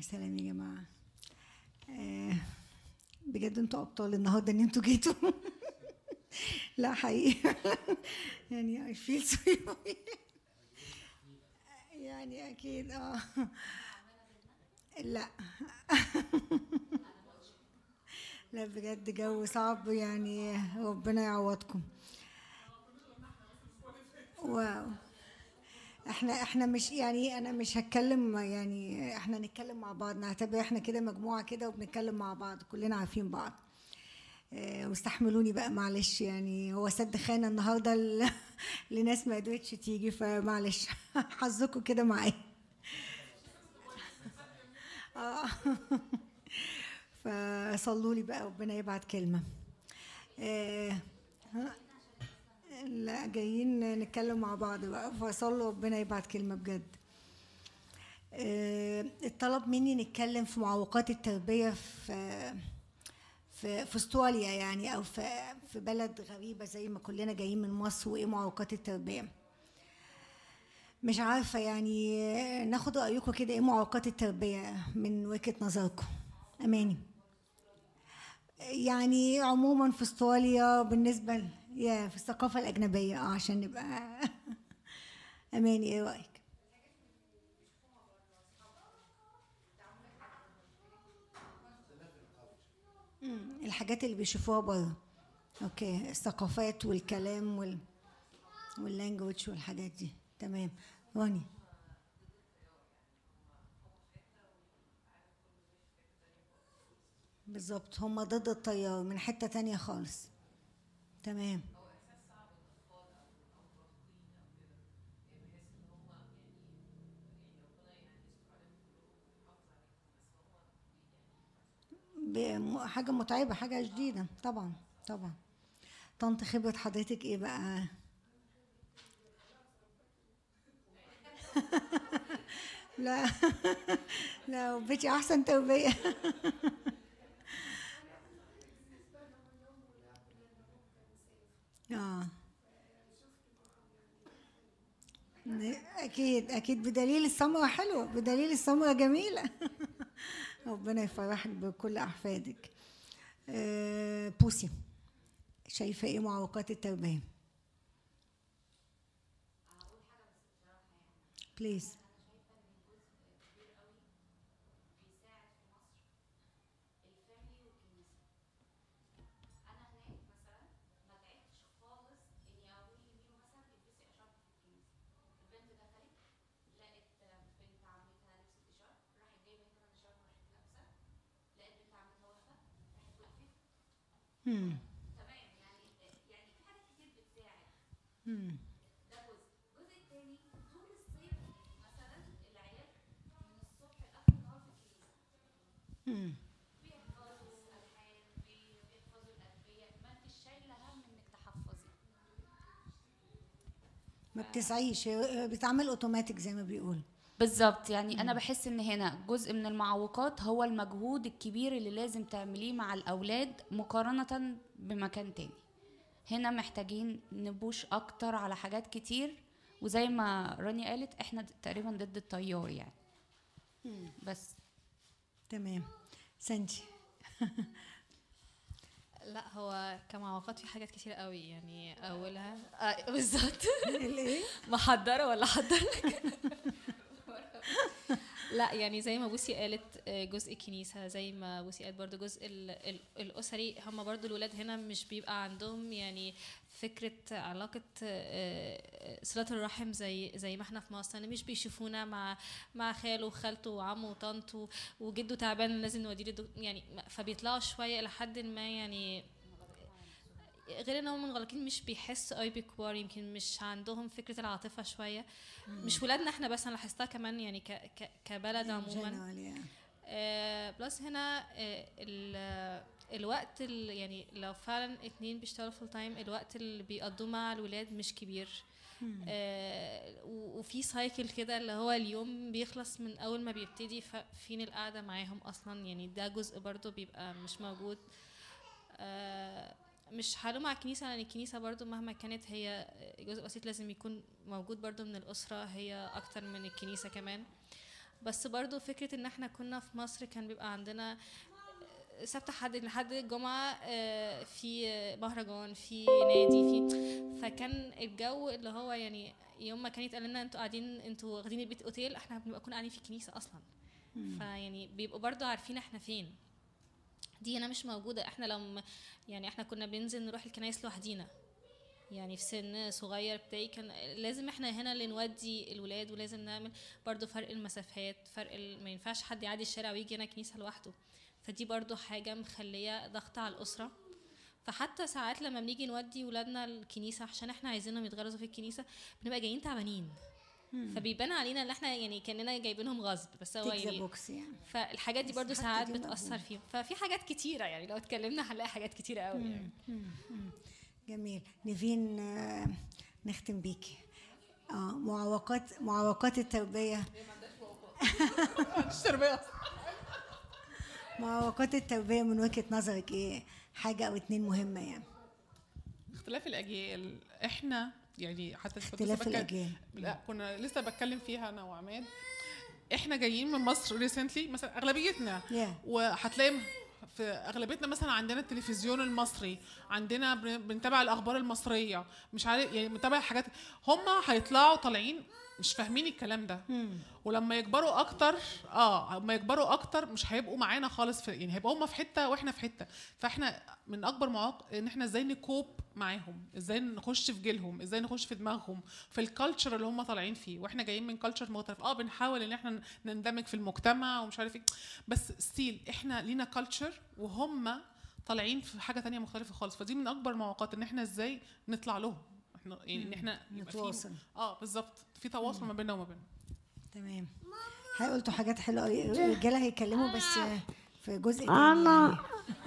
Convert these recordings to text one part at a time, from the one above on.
سلام يا جماعة آه، بجد انتوا أبطال النهاردة إن انتوا جيتوا لا حقيقي يعني I feel sorry يعني أكيد اه لا لا بجد جو صعب يعني ربنا يعوضكم واو احنا احنا مش يعني انا مش هتكلم يعني احنا نتكلم مع بعض نعتبر احنا كده مجموعه كده وبنتكلم مع بعض كلنا عارفين بعض اه، واستحملوني بقى معلش يعني هو سد خانه النهارده ل- لناس ما قدرتش تيجي فمعلش حظكم كده معايا اه فصلوا لي بقى ربنا يبعت كلمه اه، ها؟ لا جايين نتكلم مع بعض بقى فصلوا ربنا يبعت كلمة بجد آه، اتطلب مني نتكلم في معوقات التربية في في في استراليا يعني او في في بلد غريبة زي ما كلنا جايين من مصر وايه معوقات التربية مش عارفة يعني آه، ناخد رأيكم كده ايه معوقات التربية من وجهة نظركم أماني يعني عموما في استراليا بالنسبة ل- يا في الثقافة الأجنبية اه عشان نبقى أماني ايه رأيك؟ مم، الحاجات اللي بيشوفوها بره اوكي الثقافات والكلام وال واللانجوج والحاجات دي تمام راني بالظبط هم ضد التيار من حتة تانية خالص تمام ب- حاجة متعبة حاجة جديدة طبعا طبعا طنط خبرة حضرتك ايه بقى لا لا بيتي احسن تربية اه اكيد اكيد بدليل السمرة حلوة بدليل السمرة جميلة ربنا يفرحك بكل احفادك آه، بوسي شايفة ايه معوقات التربية بليز انا هناك مثلا ما تعبتش خالص اني اقول لميرو مثلا البسي اشارب في الكنيسه البنت دخلت لقت بنت عمتها لبست اشارب راحت جايبه هي كمان اشارب وراحت لابسه لقت بنت عمتها واقفه راحت وقفت مم. تمام يعني يعني في حاجات كتير بتساعد مم. ده جزء الجزء الثاني طول الصيف مثلا العيال من الصبح لاخر النهار في الكنيسه مم. بيحفظوا الالحان بي- بيحفظوا الادويه ما انتش شايله هم انك تحفظي ما بتسعيش هي بتعمل اوتوماتيك زي ما بيقول بالظبط يعني انا بحس ان هنا جزء من المعوقات هو المجهود الكبير اللي لازم تعمليه مع الاولاد مقارنه بمكان تاني هنا محتاجين نبوش اكتر على حاجات كتير وزي ما رانيا قالت احنا د- تقريبا ضد التيار يعني بس تمام سانجي لا هو كمعوقات في حاجات كتير قوي يعني اولها آه بالظبط الايه محضره ولا حضرك لا يعني زي ما بوسي قالت آه، جزء الكنيسه زي ما بوسي قالت برضو جزء ال- ال- الاسري هم برضو الولاد هنا مش بيبقى عندهم يعني فكره علاقه آه، صله الرحم زي زي ما احنا في مصر يعني مش بيشوفونا مع مع خاله وخالته وعمه وطنطه وجده تعبان لازم نوديه للدك- يعني فبيطلعوا شويه الى حد ما يعني غير ان هم منغلقين مش بيحسوا قوي بكبار يمكن مش عندهم فكره العاطفه شويه مش ولادنا احنا بس انا لاحظتها كمان يعني ك ك كبلد عموما جنرال يعني. آه بلس هنا آه ال- الوقت ال- يعني لو فعلا اتنين بيشتغلوا فول تايم الوقت اللي بيقضوه مع الولاد مش كبير آه و- وفي سايكل كده اللي هو اليوم بيخلص من اول ما بيبتدي فين القعده معاهم اصلا يعني ده جزء برضو بيبقى مش موجود آه مش هلوم على الكنيسة لأن الكنيسة برضو مهما كانت هي جزء بسيط لازم يكون موجود برضو من الأسرة هي أكتر من الكنيسة كمان بس برضو فكره ان احنا كنا في مصر كان بيبقى عندنا سبت حد لحد الجمعة آه، في مهرجان في نادي في فكان الجو اللي هو يعني يوم ما كان يتقال لنا انتوا قاعدين انتوا واخدين البيت اوتيل احنا بنبقى كنا قاعدين في الكنيسة اصلا فيعني بيبقوا برضو عارفين احنا فين دي هنا مش موجودة احنا لما يعني احنا كنا بننزل نروح الكنايس لوحدينا يعني في سن صغير بتاعي كان لازم احنا هنا اللي نودي الولاد ولازم نعمل برضو فرق المسافات فرق ال... ما ينفعش حد يعدي الشارع ويجي هنا كنيسة لوحده فدي برضو حاجة مخلية ضغط على الأسرة فحتى ساعات لما بنيجي نودي ولادنا الكنيسة عشان احنا عايزينهم يتغرزوا في الكنيسة بنبقى جايين تعبانين فبيبان علينا ان احنا يعني كاننا جايبينهم غصب بس هو تيك ذا يعني بوكس يعني فالحاجات دي بس برضو حتى ساعات دي بتأثر مقبولة. فيهم ففي حاجات كتيرة يعني لو اتكلمنا هنلاقي حاجات كتيرة قوي يعني. جميل نيفين آه، نختم بيكي اه معوقات معوقات التربيه التربيه معوقات التربيه من وجهه نظرك ايه حاجه او اتنين مهمه يعني اختلاف الاجيال احنا يعني حتى كنت اختلاف لسه بتكلم- الأجيال. لا كنا لسه بتكلم فيها انا وعماد احنا جايين من مصر ريسنتلي مثلا اغلبيتنا Yeah. وهتلاقي في اغلبيتنا مثلا عندنا التلفزيون المصري عندنا بن- بنتابع الاخبار المصريه مش عارف يعني بنتابع حاجات هم هيطلعوا طالعين مش فاهمين الكلام ده ولما يكبروا اكتر اه لما يكبروا اكتر مش هيبقوا معانا خالص في يعني هيبقوا هم في حته واحنا في حته فاحنا من اكبر معاق ان احنا ازاي نكوب معاهم ازاي نخش في جيلهم ازاي نخش في دماغهم في الكالتشر اللي هم طالعين فيه واحنا جايين من كالتشر مختلف اه بنحاول ان احنا نندمج في المجتمع ومش عارف ايه بس ستيل احنا لينا كالتشر وهم طالعين في حاجه تانية مختلفه خالص فدي من اكبر المعوقات ان احنا ازاي نطلع لهم احنا يعني ان احنا يبقى في- نتواصل. اه بالظبط في تواصل ما بيننا وما بينهم تمام هاي قلتوا حاجات حلوه قوي الرجاله هيتكلموا بس في جزء تاني يعني.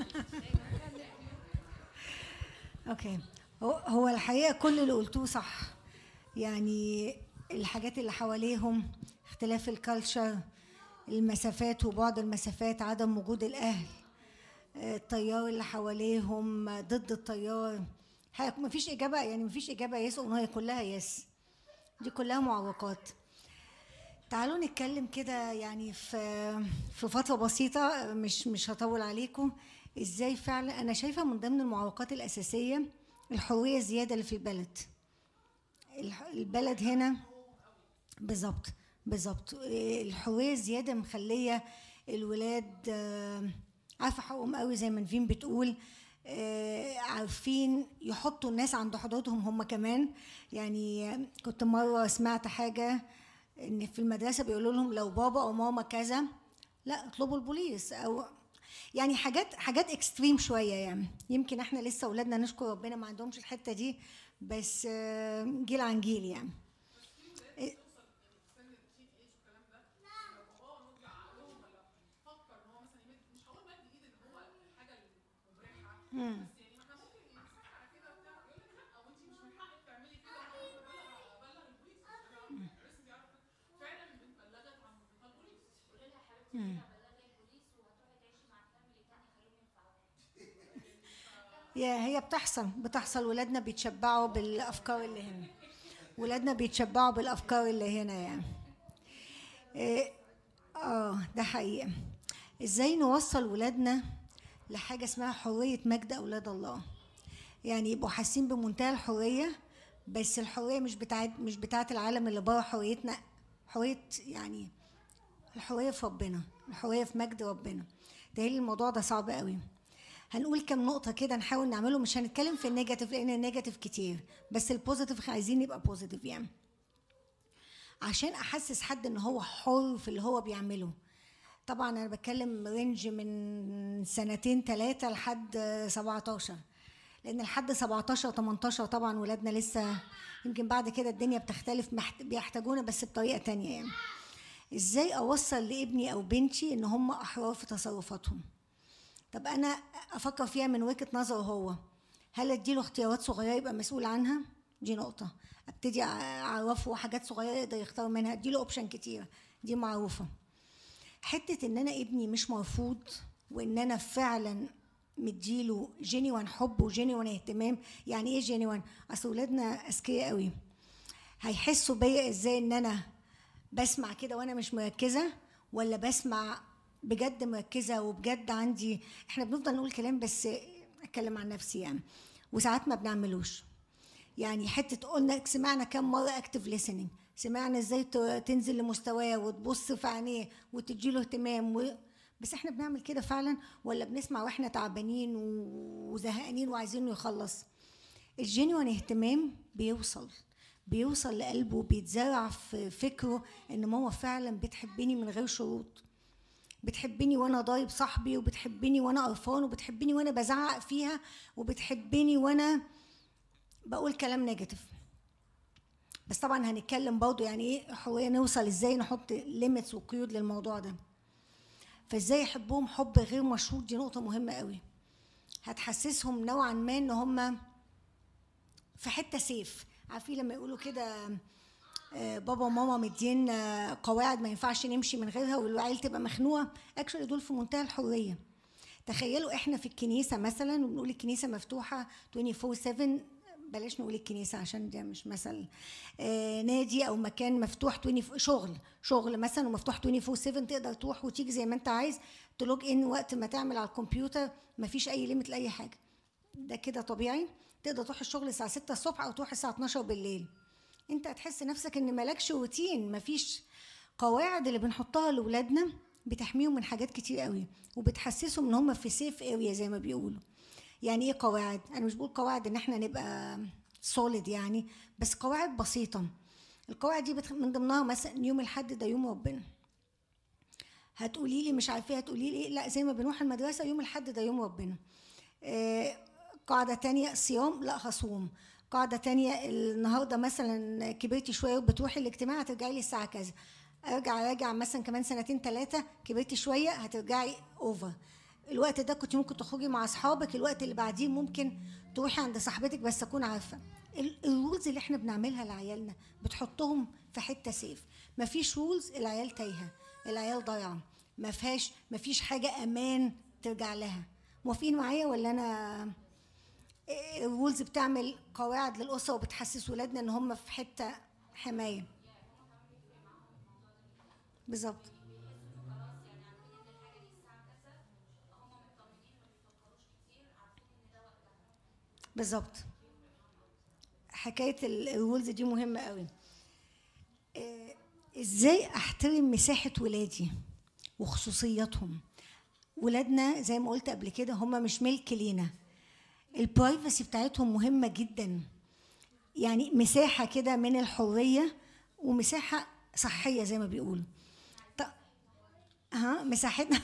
اوكي هو هو الحقيقه كل اللي قلتوه صح يعني الحاجات اللي حواليهم اختلاف الكالتشر المسافات وبعد المسافات عدم وجود الاهل آه، التيار اللي حواليهم آه، ضد التيار حقيقة مفيش اجابه يعني مفيش اجابه يس او هي كلها يس دي كلها معوقات تعالوا نتكلم كده يعني في في فترة بسيطة مش مش هطول عليكم ازاي فعلا انا شايفة من ضمن المعوقات الأساسية الحرية الزيادة اللي في البلد الح- البلد هنا بالظبط بالظبط الحرية الزيادة مخلية الولاد آه، عارفة حقهم قوي زي ما نفين بتقول آه، عارفين يحطوا الناس عند حدودهم هم كمان يعني آه، كنت مرة سمعت حاجة ان في المدرسة بيقولوا لهم لو بابا او ماما كذا لا اطلبوا البوليس او يعني حاجات حاجات اكستريم شويه يعني يمكن احنا لسه اولادنا نشكر ربنا ما عندهمش الحته دي بس آه، جيل عن جيل يعني يا هي بتحصل بتحصل ولادنا بيتشبعوا بالافكار اللي هنا ولادنا بيتشبعوا بالافكار اللي هنا يعني إيه، اه ده حقيقه ازاي نوصل ولادنا لحاجه اسمها حريه مجد اولاد الله يعني يبقوا حاسين بمنتهى الحريه بس الحريه مش بتاعت مش بتاعت العالم اللي بره حريتنا حريه يعني الحريه في ربنا الحريه في مجد ربنا ده الموضوع ده صعب قوي هنقول كم نقطة كده نحاول نعمله مش هنتكلم في النيجاتيف لأن النيجاتيف كتير بس البوزيتيف عايزين يبقى بوزيتيف يعني عشان أحسس حد إن هو حر في اللي هو بيعمله طبعا أنا بتكلم رينج من سنتين ثلاثة لحد 17 لأن لحد 17 18 طبعا ولادنا لسه يمكن بعد كده الدنيا بتختلف محت- بيحتاجونا بس بطريقة تانية يعني ازاي اوصل لابني او بنتي ان هم احرار في تصرفاتهم طب انا افكر فيها من وجهه نظره هو هل اديله اختيارات صغيره يبقى مسؤول عنها دي نقطه ابتدي اعرفه حاجات صغيره يقدر يختار منها اديله اوبشن كتيره دي معروفه حته ان انا ابني مش مرفوض وان انا فعلا مديله جينيوان حب وجينيوان اهتمام يعني ايه جينيوان اصل ولادنا اذكياء قوي هيحسوا بيا ازاي ان انا بسمع كده وانا مش مركزه ولا بسمع بجد مركزه وبجد عندي احنا بنفضل نقول كلام بس اتكلم عن نفسي يعني وساعات ما بنعملوش يعني حته قلنا سمعنا كم مره اكتف listening سمعنا ازاي ت- تنزل لمستواه وتبص في عينيه وتديله اهتمام و... بس احنا بنعمل كده فعلا ولا بنسمع واحنا تعبانين و- وزهقانين وعايزينه يخلص الجينيوان اهتمام بيوصل بيوصل لقلبه بيتزرع في فكره ان ماما فعلا بتحبني من غير شروط بتحبني وانا ضايب صاحبي وبتحبني وانا قرفان وبتحبني وانا بزعق فيها وبتحبني وانا بقول كلام نيجاتيف بس طبعا هنتكلم برضه يعني ايه حريه نوصل ازاي نحط ليميتس وقيود للموضوع ده فازاي يحبوهم حب غير مشروط دي نقطه مهمه قوي هتحسسهم نوعا ما ان هم في حته سيف عارفين لما يقولوا كده آه، بابا وماما مدين آه، قواعد ما ينفعش نمشي من غيرها والعيال تبقى مخنوقه اكشولي دول في منتهى الحريه تخيلوا احنا في الكنيسه مثلا وبنقول الكنيسه مفتوحه 24 7 بلاش نقول الكنيسه عشان ده مش مثل آه نادي او مكان مفتوح 20 شغل شغل مثلا ومفتوح 24 7 تقدر تروح وتيجي زي ما انت عايز تلوج ان وقت ما تعمل على الكمبيوتر مفيش اي ليميت لاي حاجه ده كده طبيعي تقدر تروح الشغل الساعه 6 الصبح او تروح الساعه 12 بالليل انت هتحس نفسك ان مالكش روتين مفيش قواعد اللي بنحطها لاولادنا بتحميهم من حاجات كتير قوي وبتحسسهم ان هم في سيف اريا زي ما بيقولوا يعني ايه قواعد انا مش بقول قواعد ان احنا نبقى سوليد يعني بس قواعد بسيطه القواعد دي بتخ... من ضمنها مثلا يوم الحد ده يوم ربنا هتقولي لي مش عارفه هتقولي لي إيه؟ لا زي ما بنروح المدرسه يوم الحد ده يوم ربنا آه، قاعده تانية صيام لا هصوم قاعده تانية النهارده مثلا كبرتي شويه وبتروحي الاجتماع هترجعي لي الساعه كذا ارجع راجع مثلا كمان سنتين ثلاثه كبرتي شويه هترجعي اوفر الوقت ده كنت ممكن تخرجي مع اصحابك الوقت اللي بعديه ممكن تروحي عند صاحبتك بس اكون عارفه ال- الرولز اللي احنا بنعملها لعيالنا بتحطهم في حته سيف مفيش رولز العيال تايهه العيال ضايعه ما فيهاش مفيش حاجه امان ترجع لها موافقين معايا ولا انا الرولز بتعمل قواعد للاسره وبتحسس ولادنا ان هم في حته حمايه بالظبط بالظبط حكايه ال- الرولز دي مهمه قوي آه، ازاي احترم مساحه ولادي وخصوصياتهم ولادنا زي ما قلت قبل كده هم مش ملك لينا البرايفسي بتاعتهم مهمه جدا يعني مساحه كده من الحريه ومساحه صحيه زي ما بيقولوا ط- ها مساحتنا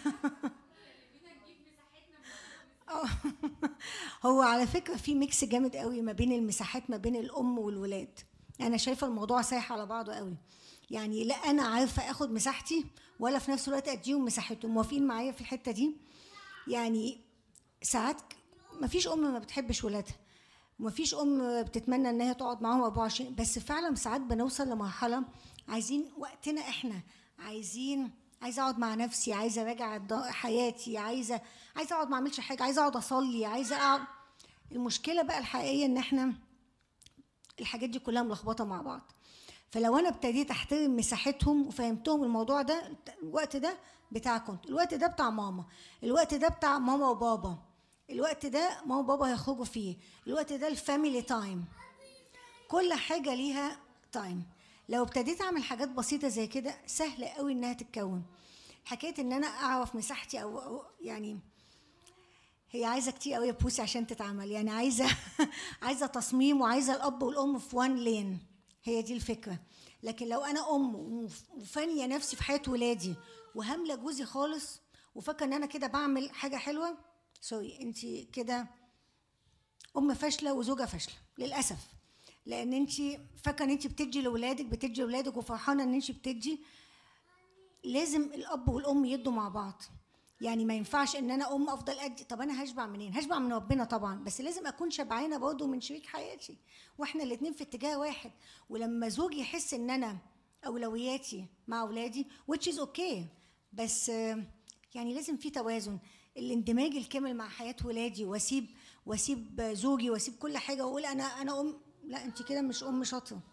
آه. هو على فكره في ميكس جامد قوي ما بين المساحات ما بين الام والولاد انا شايفه الموضوع سايح على بعضه قوي يعني لا انا عارفه اخد مساحتي ولا في نفس الوقت اديهم مساحتهم موافقين معايا في الحته دي يعني ساعات ما فيش ام ما بتحبش ولادها وما فيش ام بتتمنى ان هي تقعد معاهم 24 بس فعلا ساعات بنوصل لمرحله عايزين وقتنا احنا عايزين عايزه اقعد مع نفسي عايزه اراجع الض- حياتي عايزه عايزه اقعد ما اعملش حاجه عايزه اقعد اصلي عايزه اقعد المشكله بقى الحقيقيه ان احنا الحاجات دي كلها ملخبطه مع بعض فلو انا ابتديت احترم مساحتهم وفهمتهم الموضوع ده الوقت ده بتاعكم الوقت ده بتاع ماما الوقت ده بتاع ماما وبابا الوقت ده ماما وبابا هيخرجوا فيه الوقت ده الفاميلي تايم كل حاجه ليها تايم لو ابتديت اعمل حاجات بسيطه زي كده سهل قوي انها تتكون حكايه ان انا اعرف مساحتي او, أو يعني هي عايزه كتير قوي يا بوسي عشان تتعمل يعني عايزه عايزه تصميم وعايزه الاب والام في وان لين هي دي الفكره لكن لو انا ام وف- وفانيه نفسي في حياه ولادي وهامله جوزي خالص وفاكره ان انا كده بعمل حاجه حلوه سوري انت كده ام فاشله وزوجه فاشله للاسف لان انت فاكره ان انت بتدي لاولادك بتدي لاولادك وفرحانه ان انت بتدي لازم الاب والام يدوا مع بعض يعني ما ينفعش ان انا ام افضل ادي طب انا هشبع منين هشبع من ربنا طبعا بس لازم اكون شبعانه برضه من شريك حياتي واحنا الاتنين في اتجاه واحد ولما زوجي يحس ان انا اولوياتي مع اولادي which is okay بس آه، يعني لازم في توازن الاندماج الكامل مع حياه ولادي واسيب واسيب زوجي واسيب كل حاجه واقول انا انا ام لا انت كده مش ام شاطره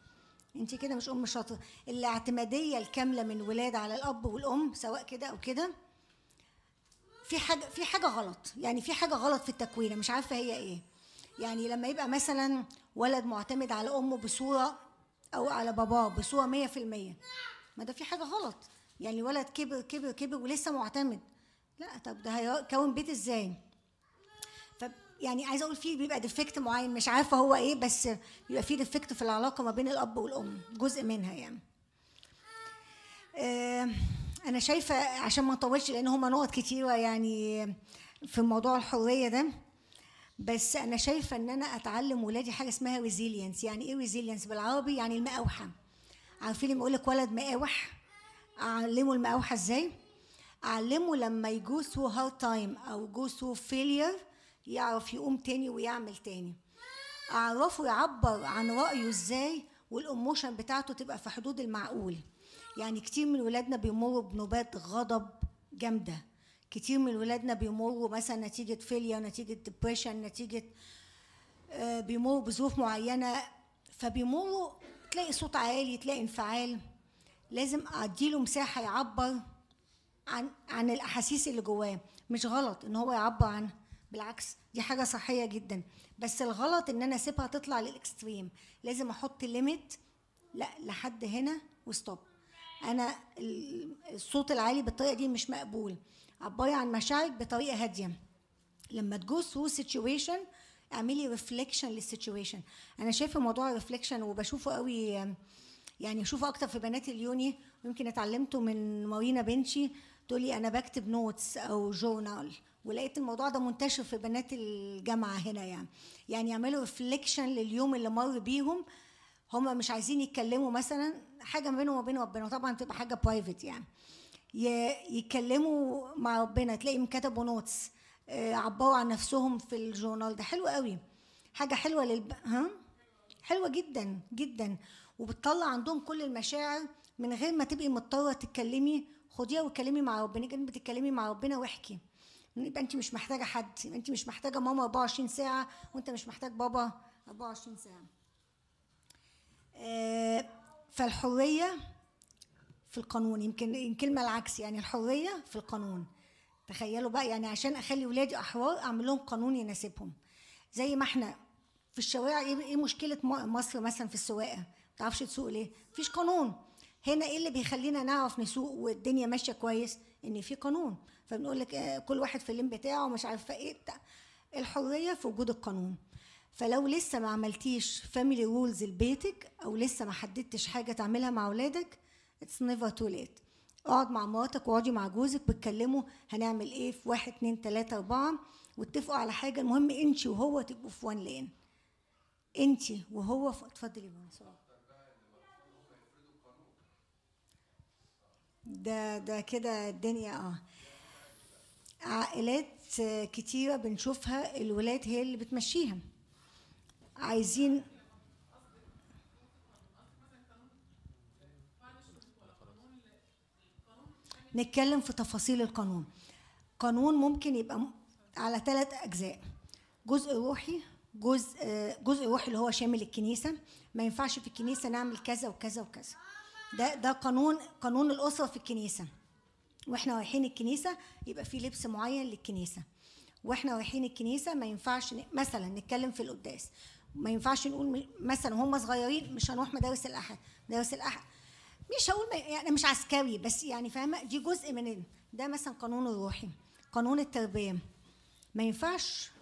انت كده مش ام شاطره الاعتماديه الكامله من ولاد على الاب والام سواء كده او كده في حاجه في حاجه غلط يعني في حاجه غلط في التكوين مش عارفه هي ايه يعني لما يبقى مثلا ولد معتمد على امه بصوره او على باباه بصوره 100% ما ده في حاجه غلط يعني ولد كبر كبر كبر ولسه معتمد لا طب ده هيكون بيت ازاي ف يعني عايزه اقول فيه بيبقى ديفكت معين مش عارفه هو ايه بس بيبقى فيه ديفكت في العلاقه ما بين الاب والام جزء منها يعني آه، انا شايفه عشان ما نطولش لان هما نقط كتيره يعني في موضوع الحريه ده بس انا شايفه ان انا اتعلم ولادي حاجه اسمها ريزيلينس يعني ايه ريزيلينس بالعربي يعني المقاوحه عارفين لما اقول لك ولد مقاوح اعلمه المقاوحه ازاي اعلمه لما يجو ثرو هارد تايم او جو ثرو فيلير يعرف يقوم تاني ويعمل تاني اعرفه يعبر عن رايه ازاي والايموشن بتاعته تبقى في حدود المعقول يعني كتير من ولادنا بيمروا بنوبات غضب جامده كتير من ولادنا بيمروا مثلا نتيجه فيلير نتيجه ديبريشن نتيجه آه، بيمروا بظروف معينه فبيمروا تلاقي صوت عالي تلاقي انفعال لازم اديله مساحه يعبر عن عن الاحاسيس اللي جواه مش غلط ان هو يعبر عنها بالعكس دي حاجه صحيه جدا بس الغلط ان انا اسيبها تطلع للاكستريم لازم احط ليميت لا لحد هنا وستوب انا ال- الصوت العالي بالطريقه دي مش مقبول عبري عن مشاعرك بطريقه هاديه لما تجو ثرو سيتويشن اعملي ريفليكشن للسيتويشن انا شايفه موضوع الريفليكشن وبشوفه قوي يعني اشوفه اكتر في بنات اليوني ويمكن اتعلمته من مارينا بنشي تقولي انا بكتب نوتس او جورنال ولقيت الموضوع ده منتشر في بنات الجامعه هنا يعني يعني يعملوا ريفليكشن لليوم اللي مر بيهم هم مش عايزين يتكلموا مثلا حاجه ما بينهم وبين ربنا طبعا تبقى حاجه برايفت يعني ي- يتكلموا مع ربنا تلاقيهم كتبوا نوتس آه، عبروا عن نفسهم في الجورنال ده حلو قوي حاجه حلوه للب... ها حلوه جدا جدا وبتطلع عندهم كل المشاعر من غير ما تبقي مضطره تتكلمي خديها واتكلمي مع ربنا كانك بتتكلمي مع ربنا واحكي يبقى انت مش محتاجه حد يبقى انت مش محتاجه ماما 24 ساعه وانت مش محتاج بابا 24 ساعه آه، فالحريه في القانون يمكن الكلمه العكس يعني الحريه في القانون تخيلوا بقى يعني عشان اخلي ولادي احرار اعمل لهم قانون يناسبهم زي ما احنا في الشوارع ايه إيه مشكله م- مصر مثلا في السواقه ما تعرفش تسوق ليه مفيش قانون هنا ايه اللي بيخلينا نعرف نسوق والدنيا ماشيه كويس ان في قانون فبنقول لك آه، كل واحد في اللين بتاعه مش عارفه ايه بتاع الحريه في وجود القانون فلو لسه ما عملتيش فاميلي رولز لبيتك او لسه ما حددتش حاجه تعملها مع اولادك اتس نيفر تو ليت اقعد مع مراتك واقعدي مع جوزك بتكلموا هنعمل ايه في واحد اتنين تلاته اربعه واتفقوا على حاجه المهم انت وهو تبقوا في وان لين انت وهو في... اتفضلي يا ماما سوري. ده ده كده الدنيا اه عائلات آه، كتيره بنشوفها الولاد هي اللي بتمشيها عايزين نتكلم في تفاصيل القانون قانون ممكن يبقى م- على ثلاث اجزاء جزء روحي جزء آه، جزء روحي اللي هو شامل الكنيسه ما ينفعش في الكنيسه نعمل كذا وكذا وكذا ده ده قانون قانون الاسره في الكنيسه واحنا رايحين الكنيسه يبقى في لبس معين للكنيسه واحنا رايحين الكنيسه ما ينفعش ن- مثلا نتكلم في القداس ما ينفعش نقول م- مثلا هم صغيرين مش هنروح مدارس الاحد مدارس الاحد مش هقول ما- يعني مش عسكري بس يعني فاهمه دي جزء من ال- ده مثلا قانون الروحي قانون التربيه ما ينفعش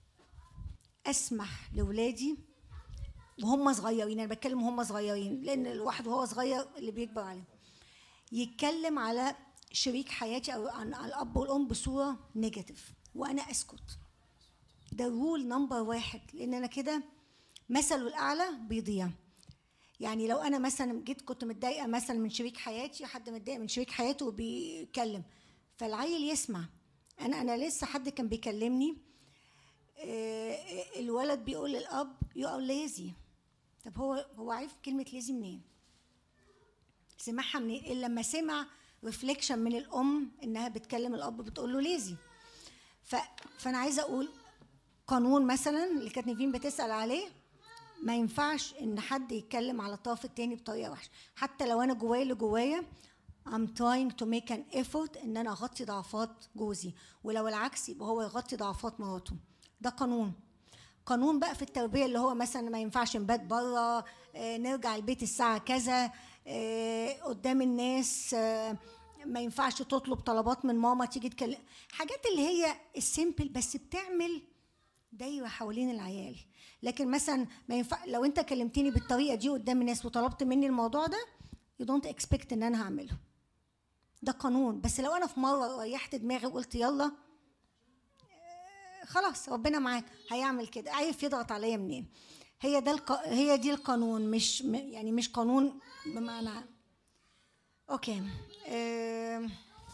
اسمح لاولادي وهم صغيرين انا بتكلم وهم صغيرين لان الواحد وهو صغير اللي بيكبر عليه يتكلم على شريك حياتي او عن عن الاب والام بصوره نيجاتيف وانا اسكت ده رول نمبر واحد لان انا كده مثله الاعلى بيضيع يعني لو انا مثلا جيت كنت متضايقه مثلا من شريك حياتي حد متضايق من شريك حياته وبيتكلم فالعيل يسمع انا انا لسه حد كان بيكلمني آه، الولد بيقول للاب يو ار ليزي طب هو هو عارف كلمه ليزي منين سمعها منين الا لما سمع ريفليكشن من الام انها بتكلم الاب بتقول له ليزي ف... فانا عايزه اقول قانون مثلا اللي كانت نيفين بتسال عليه ما ينفعش ان حد يتكلم على الطرف التاني بطريقه وحشه حتى لو انا جوايا اللي جوايا I'm trying to make an effort ان انا اغطي ضعفات جوزي ولو العكس يبقى هو يغطي ضعفات مراته ده قانون قانون بقى في التربيه اللي هو مثلا ما ينفعش نبات بره آه، نرجع البيت الساعه كذا آه، قدام الناس آه، ما ينفعش تطلب طلبات من ماما تيجي تكلم حاجات اللي هي السيمبل بس بتعمل دايره حوالين العيال لكن مثلا ما ينفع لو انت كلمتني بالطريقه دي قدام الناس وطلبت مني الموضوع ده you don't expect ان انا هعمله ده قانون بس لو انا في مره ريحت دماغي وقلت يلا آه، خلاص ربنا معاك هيعمل كده عارف يضغط عليا منين هي ده الق... هي دي القانون مش م- يعني مش قانون بمعنى اوكي آم،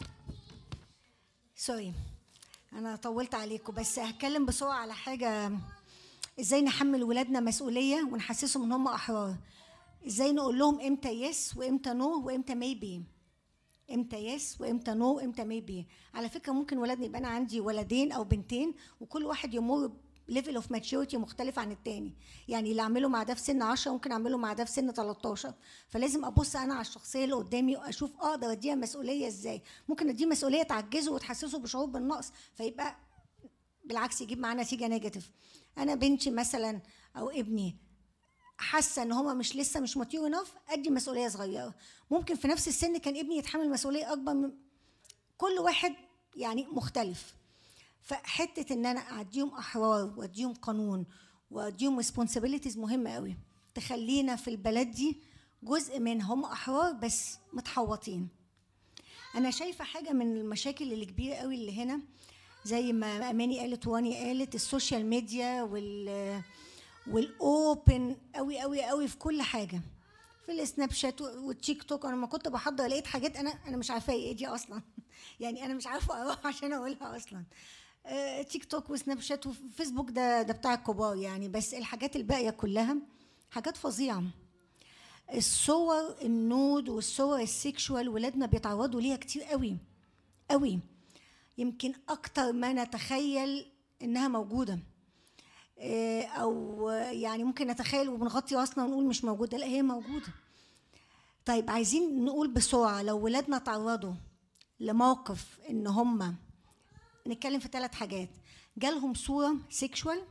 سوري انا طولت عليكم بس هتكلم بسرعه على حاجه ازاي نحمل ولادنا مسؤوليه ونحسسهم ان هم احرار ازاي نقول لهم امتى يس وامتى نو وامتى ميبي امتى يس وامتى نو وامتى ميبي على فكره ممكن ولادنا يبقى انا عندي ولدين او بنتين وكل واحد يمر ليفل اوف ماتشوريتي مختلف عن التاني يعني اللي اعمله مع ده في سن 10 ممكن اعمله مع ده في سن 13 فلازم ابص انا على الشخصيه اللي قدامي واشوف اقدر اديها مسؤوليه ازاي ممكن اديه مسؤوليه تعجزه وتحسسه بشعور بالنقص فيبقى بالعكس يجيب معاه نتيجه نيجاتيف انا بنتي مثلا او ابني حاسه ان هما مش لسه مش ماتيور انف ادي مسؤوليه صغيره ممكن في نفس السن كان ابني يتحمل مسؤوليه اكبر من كل واحد يعني مختلف فحته ان انا اديهم احرار واديهم قانون واديهم ريسبونسابيلتيز مهمه قوي تخلينا في البلد دي جزء منهم احرار بس متحوطين انا شايفه حاجه من المشاكل اللي كبيره قوي اللي هنا زي ما اماني قالت واني قالت السوشيال ميديا وال والاوبن قوي قوي قوي في كل حاجه في السناب شات والتيك توك انا لما كنت بحضر لقيت حاجات انا انا مش عارفه ايه دي اصلا يعني انا مش عارفه اروح عشان اقولها اصلا آه، تيك توك وسناب شات وفيسبوك ده ده بتاع الكبار يعني بس الحاجات الباقيه كلها حاجات فظيعه الصور النود والصور السيكشوال ولادنا بيتعرضوا ليها كتير قوي قوي يمكن اكتر ما نتخيل انها موجوده إيه، او يعني ممكن نتخيل وبنغطي راسنا ونقول مش موجوده لا هي موجوده طيب عايزين نقول بسرعه لو ولادنا تعرضوا لموقف ان هم نتكلم في ثلاث حاجات جالهم صوره سيكشوال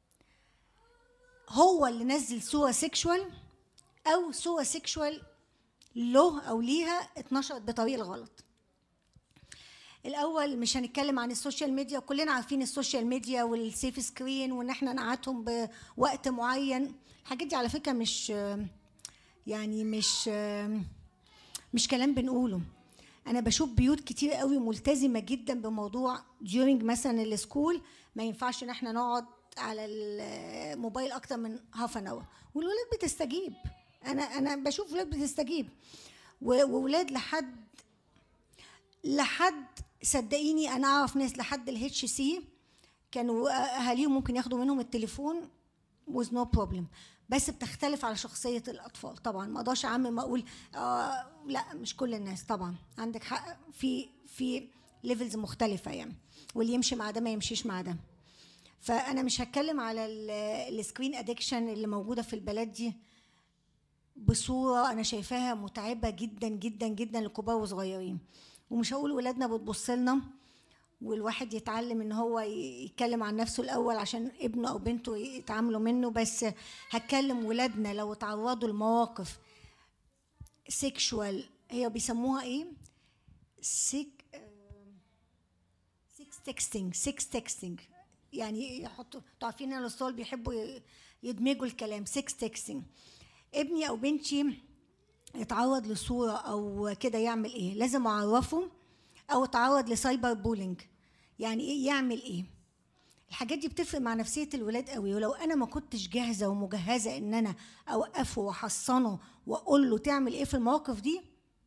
هو اللي نزل صوره سيكشوال او صوره سيكشوال له او ليها اتنشرت بطريقه غلط الاول مش هنتكلم عن السوشيال ميديا وكلنا عارفين السوشيال ميديا والسيف سكرين وان احنا نقعدهم بوقت معين الحاجات دي على فكره مش يعني مش مش كلام بنقوله انا بشوف بيوت كتير قوي ملتزمه جدا بموضوع during مثلا السكول ما ينفعش ان احنا نقعد على الموبايل اكتر من هاف ان اور والولاد بتستجيب انا انا بشوف ولاد بتستجيب و- وولاد لحد لحد صدقيني انا اعرف ناس لحد الاتش سي كانوا اهاليهم ممكن ياخدوا منهم التليفون with no problem بس بتختلف على شخصية الأطفال طبعا ما أقدرش أعمم أقول آه لا مش كل الناس طبعا عندك حق في في ليفلز مختلفة يعني واللي يمشي مع ده ما يمشيش مع ده فأنا مش هتكلم على السكرين ادكشن اللي موجودة في البلد دي بصورة أنا شايفاها متعبة جدا جدا جدا لكبار وصغيرين ومش هقول ولادنا بتبص لنا والواحد يتعلم ان هو ي- يتكلم عن نفسه الاول عشان ابنه او بنته يتعاملوا منه بس هتكلم ولادنا لو اتعرضوا لمواقف سيكشوال هي بيسموها ايه سيك سيكس تكستنج سيكس تكستنج يعني يحطوا انتوا عارفين ان الاطفال بيحبوا ي- يدمجوا الكلام سيكس تكستنج ابني او بنتي يتعرض لصوره او كده يعمل ايه لازم اعرفه او اتعرض لسايبر بولينج يعني ايه يعمل ايه الحاجات دي بتفرق مع نفسيه الولاد قوي ولو انا ما كنتش جاهزه ومجهزه ان انا اوقفه واحصنه واقول له تعمل ايه في المواقف دي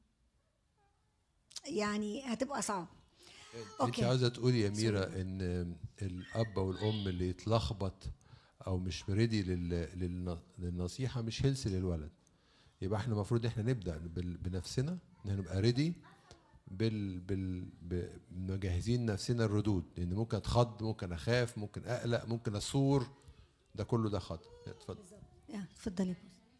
يعني هتبقى صعب انت أوكي. عاوزه تقولي يا ميرا ان الاب والام اللي يتلخبط او مش ريدي للنصيحه مش هيلث للولد يبقى احنا المفروض احنا نبدا بال- بنفسنا ان احنا نبقى ريدي بال بال ب- مجهزين نفسنا الردود لان ممكن اتخض ممكن اخاف ممكن اقلق ممكن اثور ده كله ده خطا اتفضل آه، اتفضلي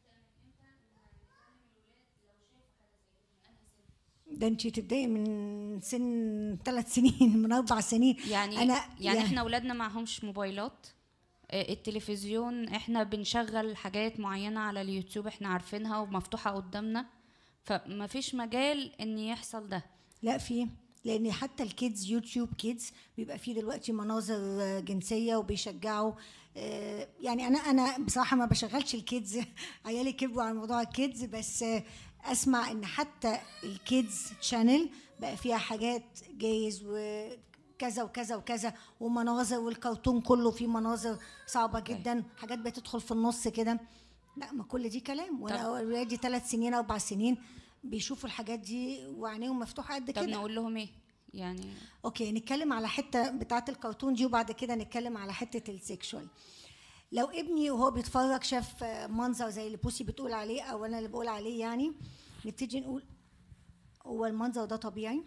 ده انت تبداي من سن ثلاث سنين من اربع سنين يعني انا يعني, يعني احنا اولادنا معهمش موبايلات آه، التلفزيون احنا بنشغل حاجات معينة على اليوتيوب احنا عارفينها ومفتوحة قدامنا فما فيش مجال ان يحصل ده لا في لان حتى الكيدز يوتيوب كيدز بيبقى فيه دلوقتي مناظر آه، جنسيه وبيشجعوا آه، يعني انا انا بصراحه ما بشغلش الكيدز عيالي كبروا على موضوع الكيدز بس آه، اسمع ان حتى الكيدز شانل بقى فيها حاجات جايز وكذا وكذا وكذا ومناظر والكرتون كله فيه مناظر صعبه جدا حاجات بتدخل في النص كده لا ما كل دي كلام وانا اولادي ثلاث سنين اربع سنين بيشوفوا الحاجات دي وعينيهم مفتوحه قد طب كده نقول لهم ايه يعني اوكي نتكلم على حته بتاعه الكرتون دي وبعد كده نتكلم على حته السيكشوال لو ابني وهو بيتفرج شاف آه، منظر زي اللي بوسي بتقول عليه او انا اللي بقول عليه يعني نبتدي نقول هو المنظر ده طبيعي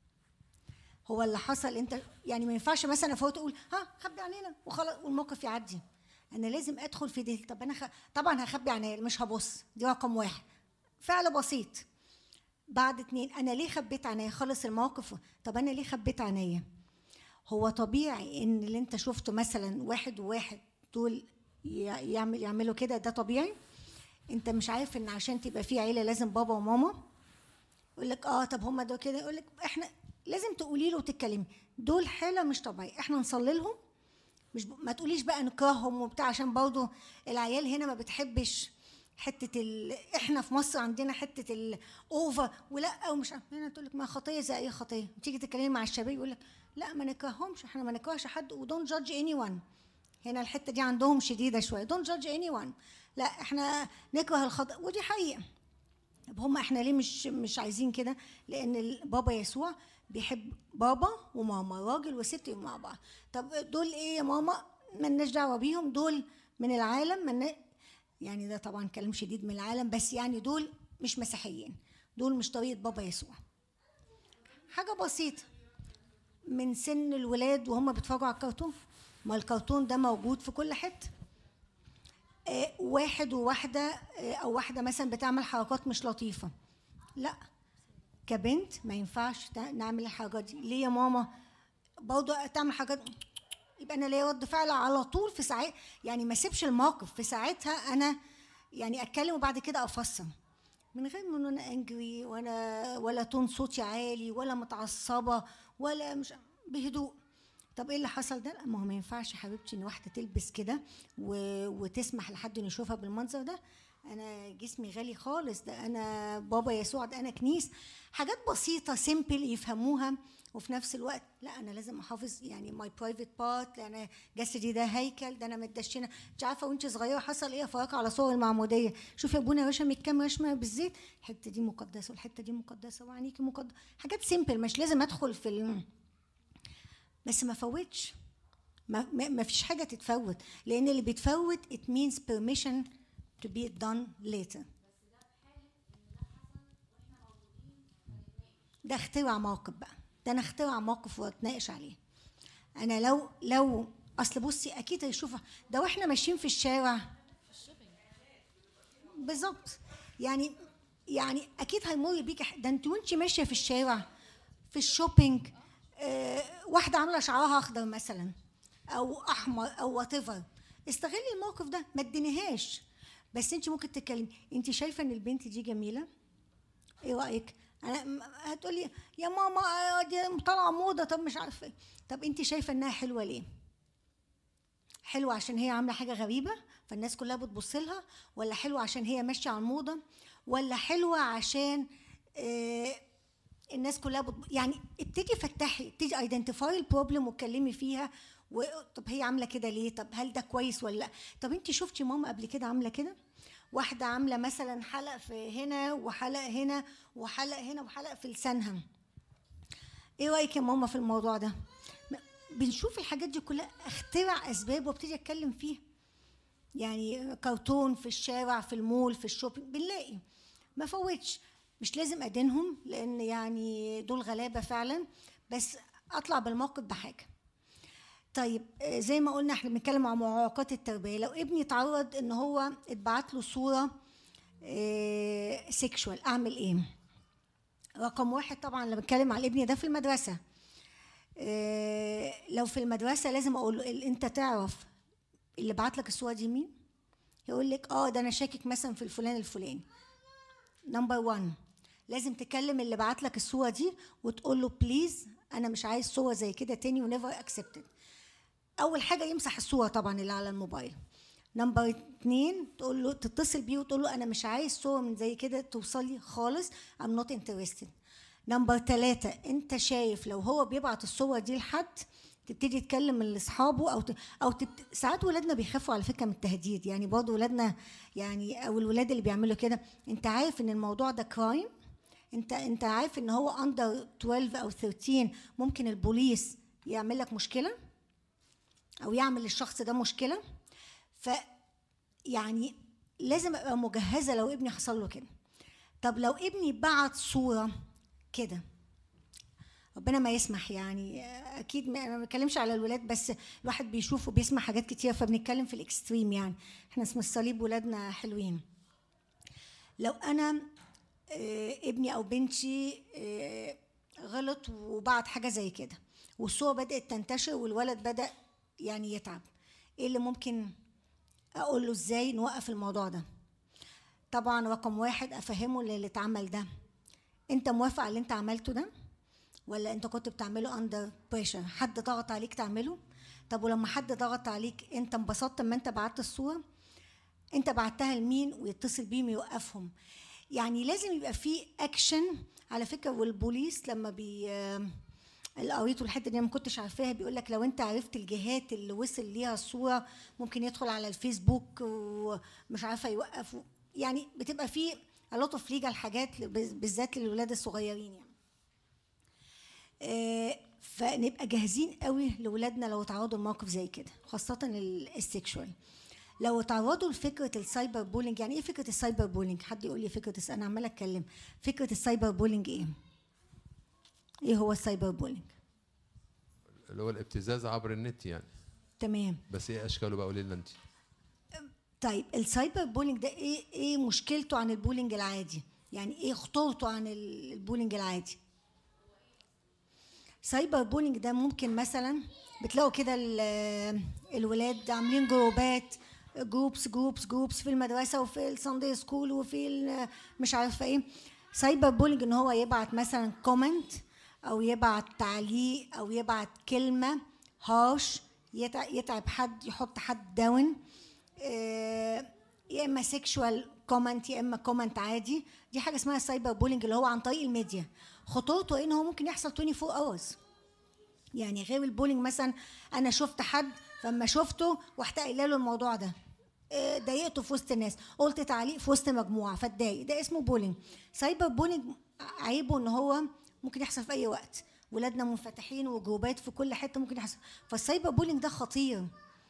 هو اللي حصل انت يعني ما ينفعش مثلا افوت اقول ها خبي علينا وخلاص والموقف يعدي انا لازم ادخل في دي طب انا خ... طبعا هخبي عينيا مش هبص دي رقم واحد فعل بسيط بعد اتنين انا ليه خبيت عينيا خلص الموقف طب انا ليه خبيت عينيا هو طبيعي ان اللي انت شفته مثلا واحد وواحد دول ي- يعمل يعملوا كده ده طبيعي انت مش عارف ان عشان تبقى في عيله لازم بابا وماما يقول لك اه طب هم دول كده يقول لك احنا لازم تقولي له وتتكلمي دول حاله مش طبيعيه احنا نصلي لهم مش ب... ما تقوليش بقى نكرههم وبتاع عشان برضه العيال هنا ما بتحبش حته ال... احنا في مصر عندنا حته الاوفر ولا ومش عارف- هنا تقول لك ما خطيه زي اي خطيه تيجي تتكلمي مع الشباب يقول لك لا ما نكرههمش احنا ما نكرهش حد ودون جادج اني وان هنا الحته دي عندهم شديده شويه دون جادج اني وان لا احنا نكره الخطا ودي حقيقه طب هم احنا ليه مش مش عايزين كده لان ال- بابا يسوع بيحب بابا وماما راجل وست يبقوا مع بعض طب دول ايه يا ماما ملناش دعوه بيهم دول من العالم من يعني ده طبعا كلام شديد من العالم بس يعني دول مش مسيحيين دول مش طريقه بابا يسوع حاجه بسيطه من سن الولاد وهم بيتفرجوا على الكرتون ما الكرتون ده موجود في كل حته آه، واحد وواحدة آه، أو واحدة مثلا بتعمل حركات مش لطيفة لا كبنت ما ينفعش تع- نعمل الحركات دي ليه يا ماما برضه تعمل حاجات يبقى انا ليا رد فعل على طول في ساعات يعني ما اسيبش الموقف في ساعتها انا يعني اتكلم وبعد كده افصل من غير ما إن انا انجري ولا ولا تون صوتي عالي ولا متعصبه ولا مش بهدوء طب ايه اللي حصل ده؟ لا ما هو ما ينفعش يا حبيبتي ان واحده تلبس كده و... وتسمح لحد انه يشوفها بالمنظر ده انا جسمي غالي خالص ده انا بابا يسوع ده انا كنيس حاجات بسيطه سيمبل يفهموها وفي نفس الوقت لا انا لازم احافظ يعني ماي برايفت بارت انا جسدي ده هيكل ده انا متدشنه انت عارفه وانت صغيره حصل ايه افرجك على صور المعموديه شوف يا ابونا رشم كام رشمه بالزيت الحته دي مقدسه والحته دي مقدسه وعينيكي مقدسه حاجات سيمبل مش لازم ادخل في ال... بس ما فوتش ما, ما, ما فيش حاجه تتفوت لان اللي بيتفوت it means permission to be done later ده اخترع موقف بقى ده انا اخترع موقف واتناقش عليه انا لو لو اصل بصي اكيد هيشوفها ده واحنا ماشيين في الشارع بالظبط يعني يعني اكيد هيمر بيك ح- ده انت وانت ماشيه في الشارع في الشوبينج آه واحده عامله شعرها اخضر مثلا او احمر او وات استغلي الموقف ده ما تدينيهاش بس انت ممكن تتكلمي انت شايفه ان البنت دي جميله ايه رايك انا م- هتقولي يا ماما آه، دي طالعه موضه طب مش عارفه ايه طب انت شايفه انها حلوه ليه حلوه عشان هي عامله حاجه غريبه فالناس كلها بتبص لها ولا حلوه عشان هي ماشيه على الموضه ولا حلوه عشان آه الناس كلها بتب... يعني ابتدي فتحي ابتدي ايدنتيفاي البروبلم واتكلمي فيها و... طب هي عامله كده ليه طب هل ده كويس ولا لا طب انت شفتي ماما قبل كده عامله كده واحده عامله مثلا حلق في هنا وحلق هنا وحلق هنا وحلق في لسانها ايه رايك يا ماما في الموضوع ده م- بنشوف الحاجات دي كلها اخترع اسباب وابتدي اتكلم فيها يعني كرتون في الشارع في المول في الشوبينج بنلاقي ما فوتش مش لازم ادينهم لان يعني دول غلابه فعلا بس اطلع بالموقف بحاجه طيب آه، زي ما قلنا احنا بنتكلم عن معوقات التربيه لو ابني اتعرض ان هو اتبعت له صوره سيكشوال اعمل ايه رقم واحد طبعا لما بتكلم على ابني ده في المدرسه آه، لو في المدرسه لازم اقول له ال- انت تعرف اللي بعت لك الصوره دي مين يقول لك اه ده انا شاكك مثلا في الفلان الفلاني نمبر 1 لازم تكلم اللي بعت لك الصوره دي وتقول له بليز انا مش عايز صوره زي كده تاني ونيفر اكسبتد اول حاجه يمسح الصوره طبعا اللي على الموبايل نمبر اتنين تقول له تتصل بيه وتقول له انا مش عايز صوره من زي كده توصل لي خالص I'm not interested نمبر ثلاثة انت شايف لو هو بيبعت الصور دي لحد تبتدي تكلم لاصحابه او ت... او تبت... ساعات ولادنا بيخافوا على فكره من التهديد يعني برضه ولادنا يعني او الولاد اللي بيعملوا كده انت عارف ان الموضوع ده كرايم انت انت عارف ان هو اندر 12 او 13 ممكن البوليس يعمل لك مشكله او يعمل للشخص ده مشكله ف يعني لازم ابقى مجهزه لو ابني حصل له كده طب لو ابني بعت صوره كده ربنا ما يسمح يعني اكيد ما أنا ما بتكلمش على الولاد بس الواحد بيشوف وبيسمع حاجات كتير فبنتكلم في الاكستريم يعني احنا اسم الصليب ولادنا حلوين لو انا آه، ابني او بنتي آه، غلط وبعت حاجه زي كده والصوره بدات تنتشر والولد بدا يعني يتعب ايه اللي ممكن اقول له ازاي نوقف الموضوع ده طبعا رقم واحد افهمه اللي اللي اتعمل ده انت موافق على اللي انت عملته ده ولا انت كنت بتعمله اندر بريشر حد ضغط عليك تعمله طب ولما حد ضغط عليك انت انبسطت اما انت بعت الصوره انت بعتها لمين ويتصل بيهم يوقفهم يعني لازم يبقى في اكشن على فكره والبوليس لما بي اللي قريته الحته دي ما كنتش عارفاها بيقول لك لو انت عرفت الجهات اللي وصل ليها الصوره ممكن يدخل على الفيسبوك ومش عارفه يوقف يعني بتبقى في a lot of legal حاجات بالذات للولاد الصغيرين يعني آه، فنبقى جاهزين قوي لاولادنا لو اتعرضوا لموقف زي كده خاصه ال- السكشوال لو اتعرضوا لفكره السايبر بولينج يعني ايه فكره السايبر بولينج حد يقول لي فكره الس- انا عماله اتكلم فكره السايبر بولينج ايه ايه هو السايبر بولينج اللي هو الابتزاز عبر النت يعني تمام بس ايه اشكاله بقى قولي لنا انت طيب السايبر بولينج ده ايه ايه مشكلته عن البولينج العادي يعني ايه خطورته عن ال- البولينج العادي سايبر بولينج ده ممكن مثلا بتلاقوا كده ال- الولاد عاملين جروبات جروبس جروبس جروبس في المدرسه وفي الساندي سكول وفي ال- مش عارفه ايه سايبر بولينج ان هو يبعت مثلا كومنت او يبعت تعليق او يبعت كلمه هارش يتعب حد يحط حد داون آه، يا اما سيكشوال كومنت يا اما كومنت عادي دي حاجه اسمها سايبر بولينج اللي هو عن طريق الميديا خطورته ان هو ممكن يحصل 24 اورز يعني غير البولينج مثلا انا شفت حد فما شفته رحت قايله له الموضوع ده آه، ضايقته في وسط الناس قلت تعليق في وسط مجموعه فاتضايق ده اسمه بولينج سايبر بولينج عيبه ان هو ممكن يحصل في اي وقت ولادنا منفتحين وجروبات في كل حته ممكن يحصل فالسايبر بولينج ده خطير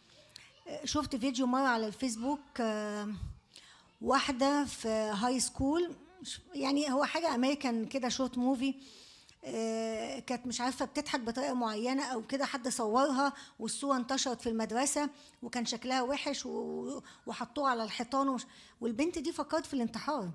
شفت فيديو مرة على الفيسبوك آه، واحدة في هاي سكول مش- يعني هو حاجة أمريكان كده شورت موفي آه، كانت مش عارفة بتضحك بطريقة معينة أو كده حد صورها والصورة انتشرت في المدرسة وكان شكلها وحش و- وحطوه على الحيطان ومش والبنت دي فكرت في الانتحار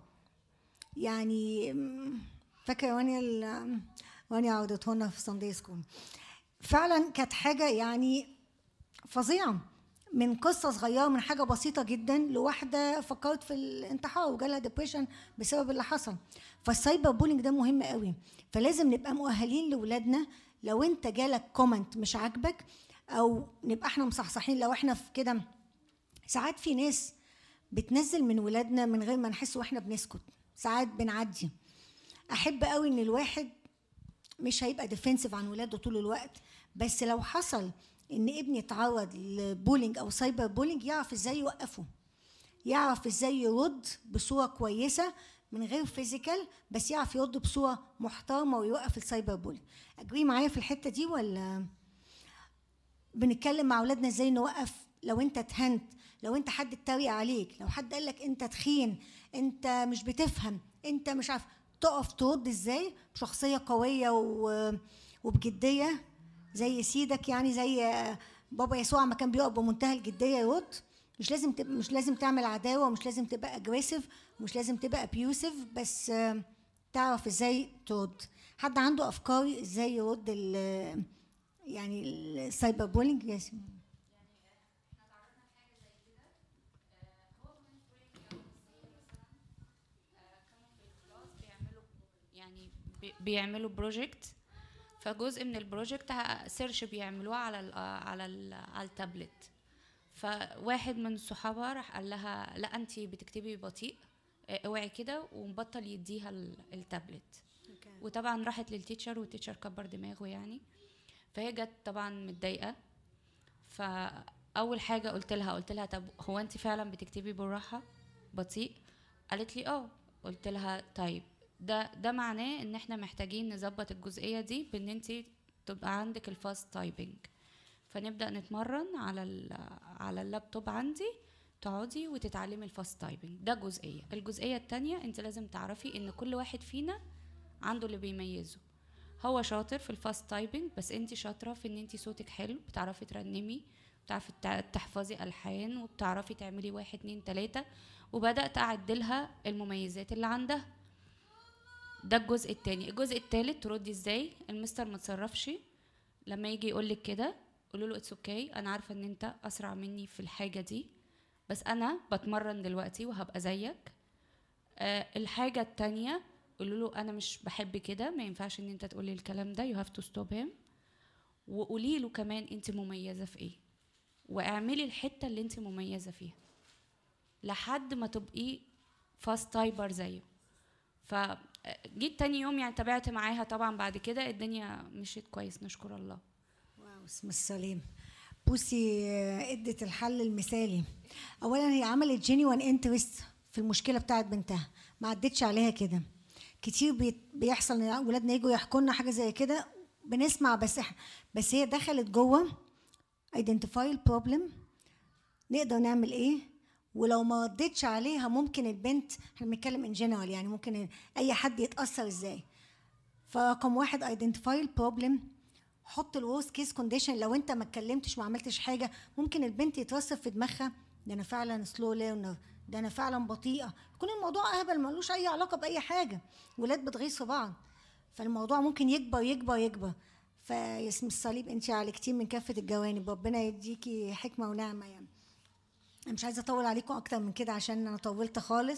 يعني مم، فاكرة واني ال- واني عودتهن في ساندي سكول فعلا كانت حاجة يعني فظيعة من قصة صغيرة من حاجة بسيطة جدا لواحدة فكرت في الانتحار وجالها ديبريشن بسبب اللي حصل فالسايبر بولينج ده مهم قوي فلازم نبقى مؤهلين لولادنا لو انت جالك كومنت مش عاجبك او نبقى احنا مصحصحين لو احنا في كده ساعات في ناس بتنزل من ولادنا من غير ما نحس واحنا بنسكت ساعات بنعدي احب قوي ان الواحد مش هيبقى ديفنسيف عن ولاده طول الوقت بس لو حصل ان ابني اتعرض لبولينج او سايبر بولينج يعرف ازاي يوقفه يعرف ازاي يرد بصوره كويسه من غير فيزيكال بس يعرف يرد بصوره محترمه ويوقف السايبر بولينج اجري معايا في الحته دي ولا بنتكلم مع اولادنا ازاي نوقف لو انت اتهنت لو انت حد اتريق عليك لو حد قال لك انت تخين انت مش بتفهم انت مش عارف تقف ترد ازاي بشخصيه قويه و... وبجديه زي سيدك يعني زي بابا يسوع ما كان بيقف بمنتهى الجديه يرد مش لازم تبقى مش لازم تعمل عداوه ومش لازم تبقى اجريسيف ومش لازم تبقى ابيوسيف بس آه، تعرف ازاي ترد حد عنده افكار ازاي يرد ال يعني السايبر بولينج يس بيعملوا يعني بي- بيعملوا بروجكت فجزء من البروجكت ه- سيرش بيعملوه على ال على ال على التابلت فواحد من صحابها راح قال لها لا انت بتكتبي بطيء اه، اوعي كده ومبطل يديها ال- التابلت وطبعا راحت للتيتشر والتيتشر كبر دماغه يعني فهي جت طبعا متضايقه فاول حاجه قلت لها قلت لها طب هو انت فعلا بتكتبي بالراحه بطيء قالت لي اه قلت لها طيب ده ده معناه ان احنا محتاجين نظبط الجزئيه دي بان انت تبقى عندك الفاست تايبنج فنبدا نتمرن على ال- على اللابتوب عندي تقعدي وتتعلمي الفاست تايبنج ده جزئيه الجزئيه التانية انت لازم تعرفي ان كل واحد فينا عنده اللي بيميزه هو شاطر في الفاست تايبنج بس انت شاطره في ان انت صوتك حلو بتعرفي ترنمي بتعرفي تع- تحفظي الحان وبتعرفي تعملي واحد اتنين تلاته وبدات اعدلها المميزات اللي عندها ده الجزء التاني الجزء التالت تردي ازاي المستر ما تصرفش لما يجي يقول لك كده قولوا له اتس اوكي انا عارفه ان انت اسرع مني في الحاجه دي بس انا بتمرن دلوقتي وهبقى زيك آه الحاجه التانية قولوا له انا مش بحب كده ما ينفعش ان انت تقولي الكلام ده يو هاف تو ستوب هيم وقولي له كمان انت مميزه في ايه واعملي الحته اللي انت مميزه فيها لحد ما تبقي فاست تايبر زيه فجيت تاني يوم يعني تابعت معاها طبعا بعد كده الدنيا مشيت كويس نشكر الله واو اسم السليم بوسي آه، ادت الحل المثالي اولا هي عملت جينيوان انترست في المشكله بتاعت بنتها ما عدتش عليها كده كتير بي- بيحصل ان اولادنا يجوا يحكوا لنا حاجه زي كده بنسمع بس إح- بس هي دخلت جوه ايدنتيفاي البروبلم نقدر نعمل ايه ولو ما ردتش عليها ممكن البنت احنا بنتكلم ان جنرال يعني ممكن اي حد يتاثر ازاي فرقم واحد ايدنتيفاي البروبلم حط الورست كيس كونديشن لو انت ما اتكلمتش ما عملتش حاجه ممكن البنت يترسب في دماغها ده انا فعلا سلو ليرنر ده انا فعلا بطيئه يكون الموضوع اهبل ملوش اي علاقه باي حاجه ولاد بتغيظ في بعض فالموضوع ممكن يكبر يكبر يكبر فيا اسم الصليب انت على كتير من كافه الجوانب ربنا يديكي حكمه ونعمه يعني انا مش عايزه اطول عليكم اكتر من كده عشان انا طولت خالص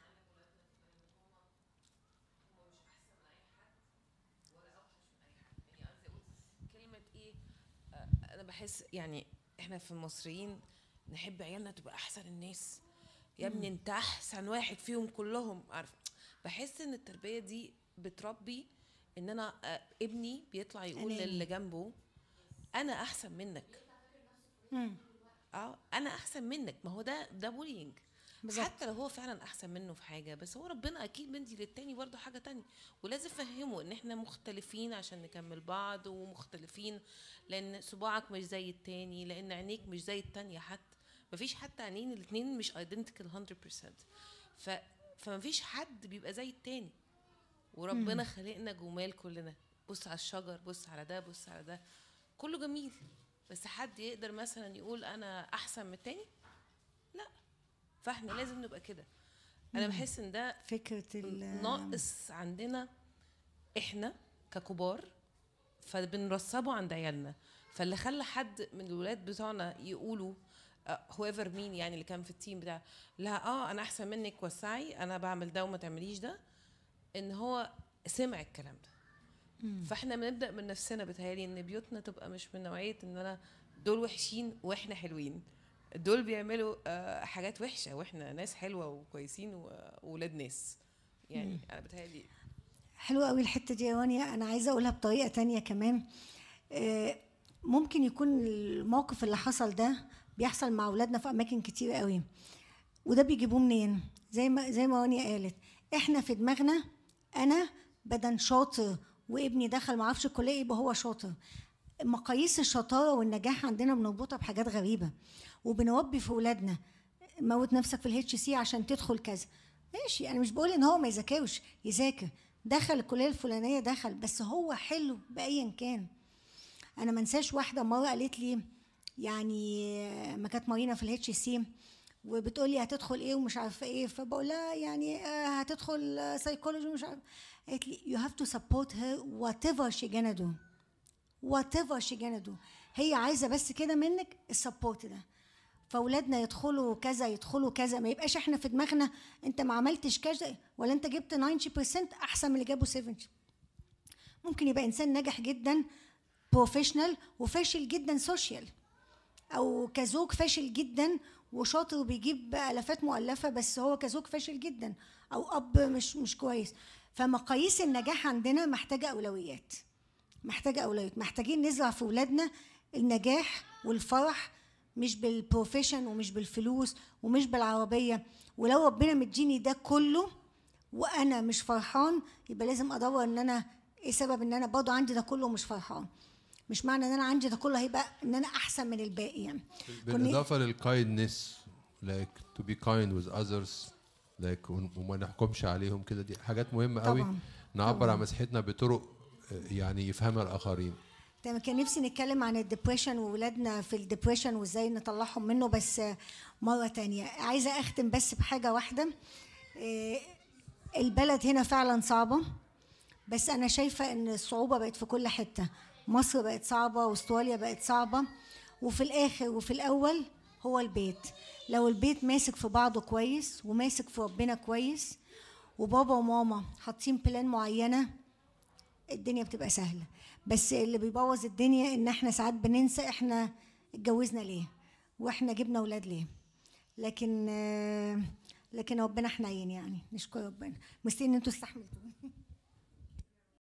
كلمة ايه آه، انا بحس يعني احنا في المصريين نحب عيالنا تبقى احسن الناس يا ابني انت احسن واحد فيهم كلهم عارف بحس ان التربية دي بتربي ان انا آه، ابني بيطلع يقول أناني. للي جنبه انا احسن منك اه انا احسن منك ما هو ده ده بولينج بالظبط. حتى لو هو فعلا احسن منه في حاجه بس هو ربنا اكيد مدي للتاني برضه حاجه تانية ولازم افهمه ان احنا مختلفين عشان نكمل بعض ومختلفين لان صباعك مش زي التاني لان عينيك مش زي التانية حتى مفيش حتى عينين الاتنين مش ايدنتيكال 100% ف فمفيش حد بيبقى زي التاني وربنا خلقنا جمال كلنا بص على الشجر بص على ده بص على ده كله جميل بس حد يقدر مثلا يقول انا احسن من التاني لا فاحنا لازم نبقى كده انا بحس ان ده فكره ال- ناقص عندنا احنا ككبار فبنرسبه عند عيالنا فاللي خلى حد من الولاد بتوعنا يقولوا هويفر مين يعني اللي كان في التيم بتاع لا اه انا احسن منك وسعي انا بعمل ده وما تعمليش ده ان هو سمع الكلام ده فاحنا بنبدا من نفسنا بتهيالي ان بيوتنا تبقى مش من نوعيه ان انا دول وحشين واحنا حلوين دول بيعملوا آه، حاجات وحشه واحنا ناس حلوه وكويسين وولاد ناس يعني انا بتهيالي حلوة قوي الحتة دي يا وانيا أنا عايزة أقولها بطريقة تانية كمان آه، ممكن يكون الموقف اللي حصل ده بيحصل مع أولادنا في أماكن كتير قوي وده بيجيبوه منين زي ما زي ما وانيا قالت احنا في دماغنا انا بدن شاطر وابني دخل معرفش الكليه يبقى هو شاطر مقاييس الشطاره والنجاح عندنا بنربطها بحاجات غريبه وبنربي في اولادنا موت نفسك في الاتش سي عشان تدخل كذا ماشي انا مش بقول ان هو ما يذاكرش يذاكر دخل الكليه الفلانيه دخل بس هو حلو بايا كان انا ما انساش واحده مره قالت لي يعني آه، ما كانت مارينا في الاتش سي وبتقول لي هتدخل ايه ومش عارفه ايه فبقول لها يعني آه، هتدخل سايكولوجي ومش عارفه قالت لي you have to support her whatever she gonna do whatever she gonna do هي عايزه بس كده منك السبورت ده فاولادنا يدخلوا كذا يدخلوا كذا ما يبقاش احنا في دماغنا انت ما عملتش كذا ولا انت جبت 90% احسن من اللي جابوا 70 ممكن يبقى انسان ناجح جدا بروفيشنال وفاشل جدا سوشيال او كزوج فاشل جدا وشاطر وبيجيب الافات مؤلفه بس هو كزوج فاشل جدا او اب مش مش كويس فمقاييس النجاح عندنا محتاجه اولويات محتاجه اولويات محتاجين نزرع في اولادنا النجاح والفرح مش بالبروفيشن ومش بالفلوس ومش بالعربيه ولو ربنا مديني ده كله وانا مش فرحان يبقى لازم ادور ان انا ايه سبب ان انا برضه عندي ده كله ومش فرحان مش معنى ان انا عندي ده كله هيبقى ان انا احسن من الباقي يعني كنا- بالاضافه للكايندنس like to be kind with others like ون- وما نحكمش عليهم كده دي حاجات مهمه قوي طبعاً. نعبر طبعاً. عن مسيحتنا بطرق آه، يعني يفهمها الاخرين تمام كان نفسي نتكلم عن الدبريشن وولادنا في الدبريشن وازاي نطلعهم منه بس مرة تانية عايزة أختم بس بحاجة واحدة إيه، البلد هنا فعلا صعبة بس أنا شايفة إن الصعوبة بقت في كل حتة مصر بقت صعبة واستراليا بقت صعبة وفي الآخر وفي الأول هو البيت لو البيت ماسك في بعضه كويس وماسك في ربنا كويس وبابا وماما حاطين بلان معينة الدنيا بتبقى سهلة بس اللي بيبوظ الدنيا ان احنا ساعات بننسى احنا اتجوزنا ليه واحنا جبنا اولاد ليه لكن آه، لكن ربنا حنين يعني نشكر ربنا مستني ان انتوا استحملتوا